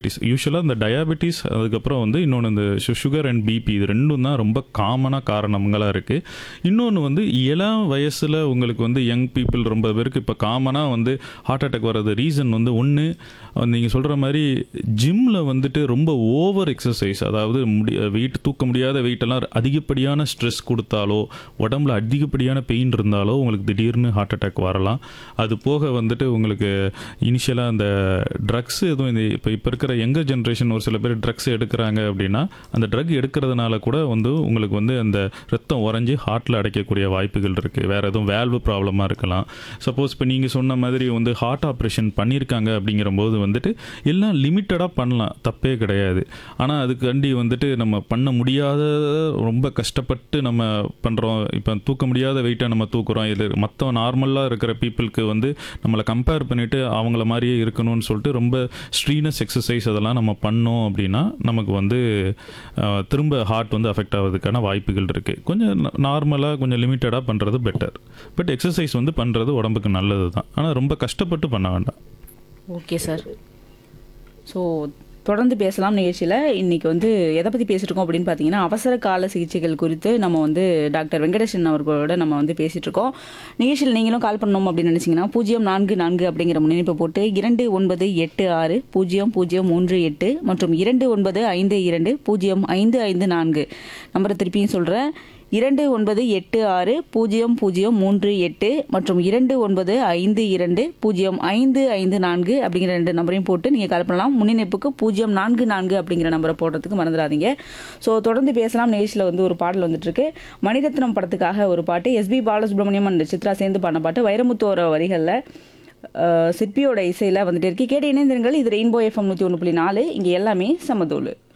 diabetes யூஸ்வலாக இந்த diabetes அதுக்கப்புறம் வந்து இன்னொன்று இந்த சுகர் அண்ட் பிபி இது ரெண்டும் தான் ரொம்ப காமனாக காரணங்களாக இருக்குது இன்னொன்று வந்து இளம் வயசில் உங்களுக்கு வந்து யங் பீப்புள் ரொம்ப பேருக்கு இப்போ காமனாக வந்து ஹார்ட் அட்டாக் வர்றது ரீசன் வந்து ஒன்று நீங்கள் சொல்கிற மாதிரி ஜிம்மில் வந்துட்டு ரொம்ப ஓவர் எக்ஸசைஸ் அதாவது முடி வெயிட் தூக்க முடியாத வெயிட்டெல்லாம் அதிகப்படியான ஸ்ட்ரெஸ் கொடுத்தாலோ உடம்புல அதிகப்படியான பெயின் இருந்தாலோ உங்களுக்கு திடீர்னு ஹார்ட் அட்டாக் வரலாம் அது போக வந்துட்டு உங்களுக்கு இனிஷியலாக அந்த ட்ரக்ஸ் எதுவும் இந்த இப்போ இப்போ இருக்கிற யங்கர் ஜென்ரேஷன் ஒரு சில பேர் ட்ரக்ஸ் எடுக்கிறாங்க அப்படின்னா அந்த ட்ரக் எடுக்கிறதுனால கூட வந்து உங்களுக்கு வந்து அந்த ரத்தம் உறைஞ்சி ஹார்ட்டில் அடைக்கக்கூடிய வாய்ப்புகள் இருக்குது வேறு எதுவும் வேல்வு ப்ராப்ளமாக இருக்கலாம் சப்போஸ் இப்போ நீங்கள் சொன்ன மாதிரி வந்து ஹார்ட் ஆப்ரேஷன் பண்ணியிருக்காங்க அப்படிங்கிறபோது வந்துட்டு எல்லாம் லிமிட்டடாக பண்ணலாம் தப்பே கிடையாது ஆனால் அதுக்காண்டி வந்துட்டு நம்ம பண்ண முடியாத ரொம்ப கஷ்டப்பட்டு நம்ம பண்ணுறோம் இப்போ தூக்க முடியாத வெயிட்டை நம்ம தூக்குறோம் இது மற்ற நார்மலாக இருக்கிற பீப்புளுக்கு வந்து நம்மளை கம்பேர் பண்ணிவிட்டு அவங்கள மாதிரியே இருக்கணும்னு சொல்லிட்டு ரொம்ப ஸ்ட்ரீனஸ் எக்ஸசைஸ் அதெல்லாம் நம்ம பண்ணோம் அப்படின்னா நமக்கு வந்து அஹ், திரும்ப ஹார்ட் வந்து அஃபெக்ட் ஆகிறதுக்கான வாய்ப்புகள் இருக்குது கொஞ்சம் நார்மலாக கொஞ்சம் லிமிட்டடாக பண்ணுறது பெட்டர் பட் எக்ஸசைஸ் வந்து பண்ணுறது உடம்புக்கு நல்லது தான் ஆனால் ரொம்ப கஷ்டப்பட்டு பண்ண வேண்டாம் ஓகே சார் ஸோ தொடர்ந்து பேசலாம் நிகழ்ச்சியில் இன்றைக்கி வந்து எதை பற்றி பேசிட்டு இருக்கோம் அப்படின்னு பார்த்தீங்கன்னா அவசர கால சிகிச்சைகள் குறித்து நம்ம வந்து டாக்டர் வெங்கடேசன் அவர்களோட நம்ம வந்து பேசிகிட்டு இருக்கோம் நிகழ்ச்சியில் நீங்களும் கால் பண்ணணும் அப்படின்னு நினச்சிங்கன்னா பூஜ்ஜியம் நான்கு நான்கு அப்படிங்கிற முன்னிணைப்பை போட்டு இரண்டு ஒன்பது எட்டு ஆறு பூஜ்ஜியம் பூஜ்ஜியம் மூன்று எட்டு மற்றும் இரண்டு ஒன்பது ஐந்து இரண்டு பூஜ்ஜியம் ஐந்து ஐந்து நான்கு நம்பரை திருப்பியும் சொல்கிறேன் இரண்டு ஒன்பது எட்டு ஆறு பூஜ்ஜியம் பூஜ்ஜியம் மூன்று எட்டு மற்றும் இரண்டு ஒன்பது ஐந்து இரண்டு பூஜ்ஜியம் ஐந்து ஐந்து நான்கு அப்படிங்கிற ரெண்டு நம்பரையும் போட்டு நீங்கள் கால் பண்ணலாம் முன்னிணைப்புக்கு பூஜ்ஜியம் நான்கு நான்கு அப்படிங்கிற நம்பரை போடுறதுக்கு மறந்துடாதீங்க ஸோ தொடர்ந்து பேசலாம் நிகழ்ச்சியில் வந்து ஒரு பாடல் வந்துட்டு இருக்கு மணிரத்னம் படத்துக்காக ஒரு பாட்டு எஸ்பி பாலசுப்ரமணியம் அண்ட் சித்ரா சேர்ந்து பண்ண பாட்டு வைரமுத்தோர வரிகளில் சிற்பியோட இசையில் வந்துட்டு இருக்கு கேட்டு இணைந்திருங்கள் இது ரெயின்போ எஃப்எம் நூற்றி ஒன்று புள்ளி நாலு இங்கே எல்லாமே சமதோலு